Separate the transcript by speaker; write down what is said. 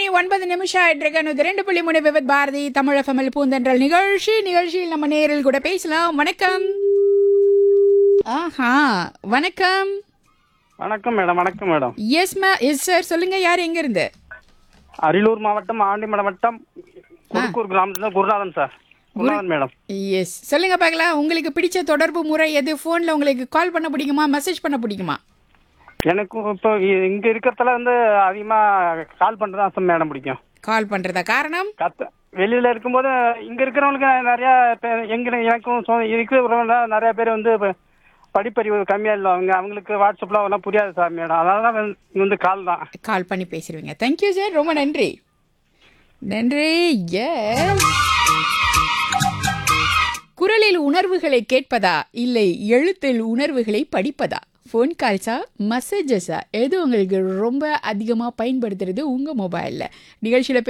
Speaker 1: ஒன்பது நிமிஷம் ஆயிட்டு நூத்தி ரெண்டு புள்ளி மூணு விபத் பாரதி தமிழ் எஃப்எம்எல் பூந்தென்றல் நிகழ்ச்சி நிகழ்ச்சியில் நம்ம நேரில் கூட பேசலாம் வணக்கம் ஆஹா வணக்கம்
Speaker 2: வணக்கம் மேடம் வணக்கம் madam
Speaker 1: yes ma'am yes sir சொல்லுங்க யார் எங்க இருந்து
Speaker 2: அரியலூர் மாவட்டம் ஆண்டிமடம் வட்டம் குருக்கூர் கிராமத்துல Gurunathan sir Gurunathan madam
Speaker 1: yes சொல்லுங்க பார்க்கலாம் உங்களுக்கு பிடிச்ச தொடர்பு முறை எது ஃபோனில் உங்களுக்கு கால் பண்ண பிடிக்குமா மெசேஜ் பண்ண பிடிக்குமா
Speaker 2: எனக்கு இப்போ இ- இங்க இருக்கிறதுல வந்து அதிகமா கால் பண்றது தான் மேடம் பிடிக்கும்
Speaker 1: கால் பண்ணுறதா காரணம்
Speaker 2: கத்த வெளியில இருக்கும்போது இங்க இருக்கிறவங்களுக்கு நிறைய பேர் எங்க எனக்கும் சொ- இருக்கிறவங்க நிறைய பேர் வந்து இப்ப படிப்பறிவு கம்மியா இல்லை அவங்க அவங்களுக்கு வாட்ஸ்அப்ல அதெல்லாம் புரியாது சார் மேடம் அதனால தான் வந்து- இங்க வந்து கால் தான்
Speaker 1: கால் பண்ணி பேசிடுவீங்க தேங்க்யூ சார் ரொம்ப நன்றி நன்றி எஸ் குரலில் உணர்வுகளை கேட்பதா இல்லை எழுத்தில் உணர்வுகளை படிப்பதா ஃபோன் கால்ஸா மெசேஜஸா எது உங்களுக்கு ரொம்ப அதிகமாக பயன்படுத்துறது உங்கள் மொபைலில் நிகழ்ச்சியில்